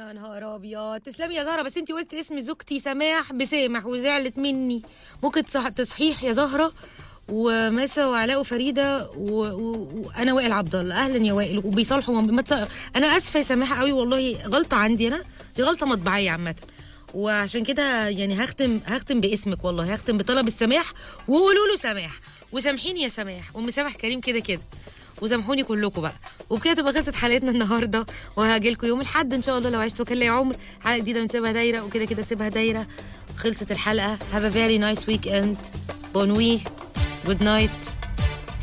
يا نهار ابيض تسلمي يا زهره بس انت قلت اسم زوجتي سماح بسامح وزعلت مني ممكن تصح تصحيح يا زهره وماسة وعلاء وفريده و- و- وانا وائل عبد الله اهلا يا وائل وبيصالحوا ما تص... انا اسفه يا سماحه قوي والله غلطه عندي انا دي غلطه مطبعيه عامه وعشان كده يعني هختم هختم باسمك والله هختم بطلب السماح وقولوا له سماح وسامحيني يا سماح ومسامح كريم كده كده وسامحوني كلكم بقى وبكده تبقى خلصت حلقتنا النهارده وهاجي لكم يوم الاحد ان شاء الله لو عشت وكان لي عمر حلقه جديده من سيبها دايره وكده كده سيبها دايره خلصت الحلقه have a very nice weekend bon nuit good night